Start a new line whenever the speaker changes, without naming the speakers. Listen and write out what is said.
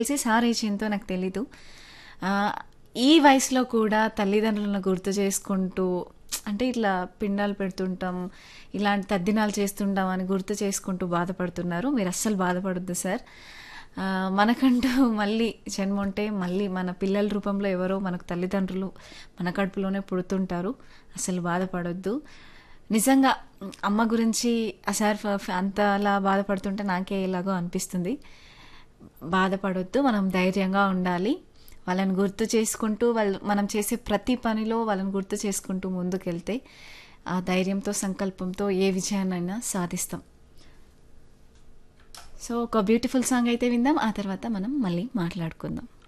తెలిసి sir age ఎంతో నాకు తెలీదు ఆ, ఈ వయసులో కూడా తల్లిదండ్రులను గుర్తు చేసుకుంటూ అంటే ఇట్లా పిండాలు పెడుతుంటాం ఇలాంటి తద్దినాలు చేస్తుంటాం అని గుర్తు చేసుకుంటూ బాధపడుతున్నారు మీరు అస్సలు బాధపడొద్దు సార్ ఆ, మనకంటూ మళ్ళీ జన్మ ఉంటే మళ్ళీ మన పిల్లల రూపంలో ఎవరో మనకు తల్లిదండ్రులు మన కడుపులోనే పుడుతుంటారు అసలు బాధపడొద్దు నిజంగా అమ్మ గురించి ఆ సార్ ఫ- ఫ- అంతలా బాధపడుతుంటే నాకే ఎలాగో అనిపిస్తుంది బాధపడొద్దు మనం ధైర్యంగా ఉండాలి వాళ్ళని గుర్తు చేసుకుంటూ వాళ్ళు మనం చేసే ప్రతి పనిలో వాళ్ళని గుర్తు చేసుకుంటూ ముందుకెళ్తే ఆ ధైర్యంతో సంకల్పంతో ఏ విజయాన్నైనా సాధిస్తాం సో ఒక బ్యూటిఫుల్ సాంగ్ అయితే విందాం ఆ తర్వాత మనం మళ్ళీ మాట్లాడుకుందాం